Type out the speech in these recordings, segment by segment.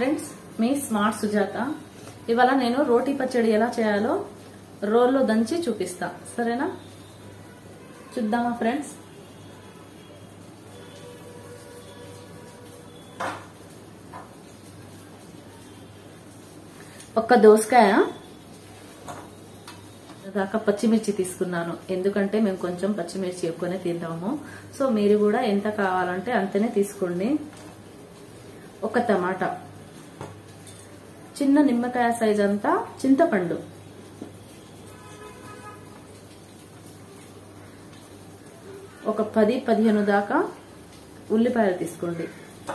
friends మీ smart Sujatha ఇవాళ నేను రోటీ పచ్చడి ఎలా చేయాలో రోల్లో దంచి చూపిస్తా సరేనా చూద్దామా ఫ్రెండ్స్ ఒక్క దోసకాయ దాకా పచ్చిమిర్చి తీసుకున్నాను ఎందుకంటే మేము కొంచెం పచ్చిమిర్చి ఎక్కువనే తింటాము సో మీరు కూడా ఎంత కావాలంటే అంతనే తీసుకోండి ఒక టమాటా చిన్న నిమ్మకాయ సైజ్ అంతా చింతపండు ఒక పది పదిహేను దాకా ఉల్లిపాయలు తీసుకోండి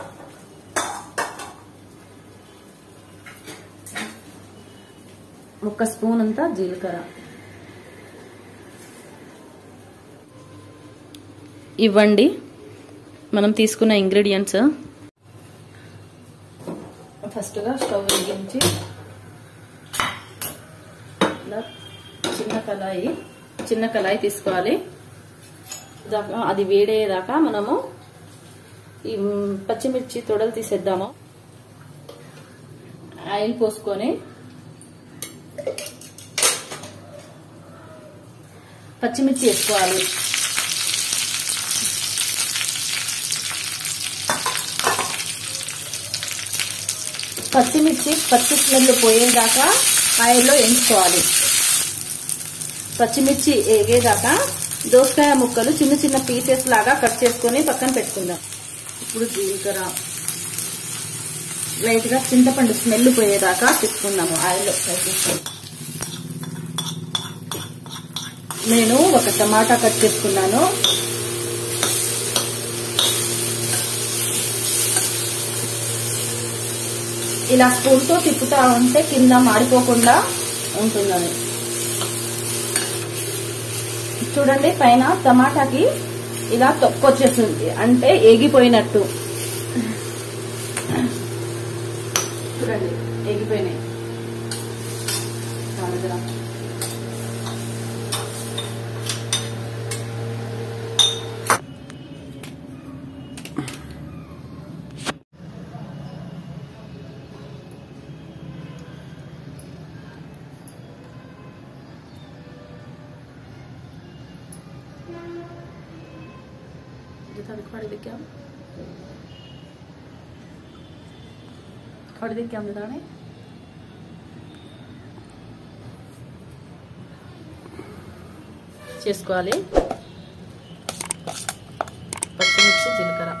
ఒక స్పూన్ అంతా జీలకర్ర ఇవ్వండి మనం తీసుకున్న ఇంగ్రీడియంట్స్ ఫస్ట్గా స్టవ్ వెలిగించి ఇలా చిన్న కళాయి చిన్న కళాయి తీసుకోవాలి అది వేడేదాకా మనము ఈ పచ్చిమిర్చి తొడలు తీసేద్దాము ఆయిల్ పోసుకొని పచ్చిమిర్చి వేసుకోవాలి పచ్చిమిర్చి పచ్చి స్మెల్ పోయేదాకా ఆయిల్లో ఎంచుకోవాలి పచ్చిమిర్చి ఏగేదాకా దోసకాయ ముక్కలు చిన్న చిన్న పీసెస్ లాగా కట్ చేసుకొని పక్కన పెట్టుకుందాం ఇప్పుడు జీలకర్ర లైట్ గా చింతపండు స్మెల్ పోయేదాకా తీసుకుందాము ఆయిల్లో నేను ఒక టమాటా కట్ చేసుకున్నాను ఇలా స్పూన్తో తిప్పుతా ఉంటే కింద మాడిపోకుండా ఉంటుందని చూడండి పైన టమాటాకి ఇలా తొక్కొచ్చేస్తుంది అంటే ఏగిపోయినట్టు చూడండి ఏగిపోయినాయి खड़े देख हम खड़े देख हम दाने చేసుకోవాలి పచ్చిమిర్చి జీలకర్ర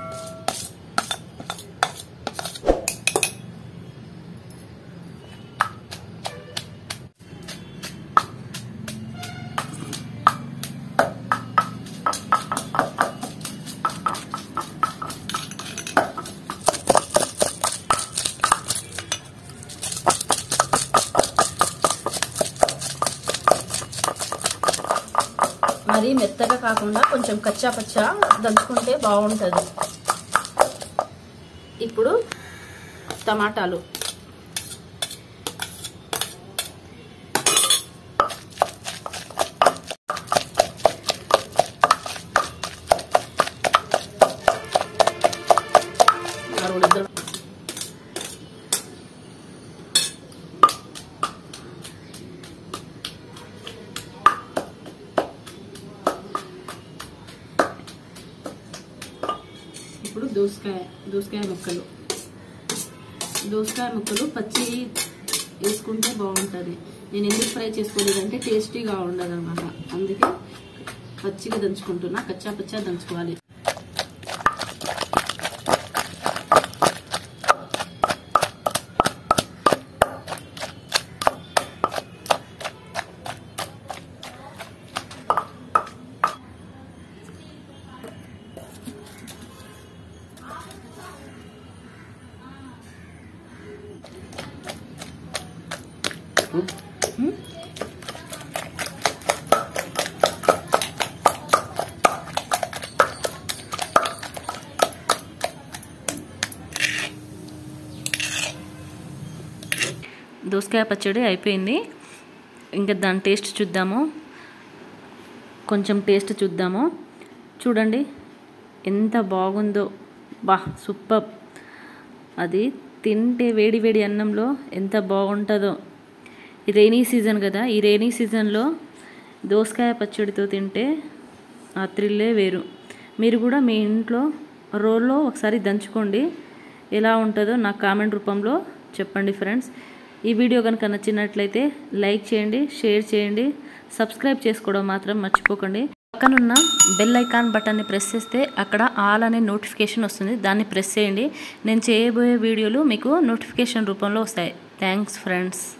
మరి మెత్తగా కాకుండా కొంచెం కచ్చా పచ్చా దంచుకుంటే బాగుంటుంది ఇప్పుడు టమాటాలు ఇప్పుడు దోసకాయ దోసకాయ ముక్కలు దోసకాయ ముక్కలు పచ్చి వేసుకుంటే బాగుంటుంది నేను ఎందుకు ఫ్రై చేసుకోలేదంటే టేస్టీగా ఉండదు అనమాట అందుకే పచ్చిగా దంచుకుంటున్నా కచ్చా పచ్చా దంచుకోవాలి దోసకాయ పచ్చడి అయిపోయింది ఇంకా దాని టేస్ట్ చూద్దాము కొంచెం టేస్ట్ చూద్దాము చూడండి ఎంత బాగుందో బా సూపర్ అది తింటే వేడి వేడి అన్నంలో ఎంత బాగుంటుందో ఈ రైనీ సీజన్ కదా ఈ రైనీ సీజన్లో దోసకాయ పచ్చడితో తింటే ఆ థ్రిల్లే వేరు మీరు కూడా మీ ఇంట్లో రోల్లో ఒకసారి దంచుకోండి ఎలా ఉంటుందో నాకు కామెంట్ రూపంలో చెప్పండి ఫ్రెండ్స్ ఈ వీడియో కనుక నచ్చినట్లయితే లైక్ చేయండి షేర్ చేయండి సబ్స్క్రైబ్ చేసుకోవడం మాత్రం మర్చిపోకండి పక్కనున్న బెల్ ఐకాన్ బటన్ని ప్రెస్ చేస్తే అక్కడ ఆల్ అనే నోటిఫికేషన్ వస్తుంది దాన్ని ప్రెస్ చేయండి నేను చేయబోయే వీడియోలు మీకు నోటిఫికేషన్ రూపంలో వస్తాయి థ్యాంక్స్ ఫ్రెండ్స్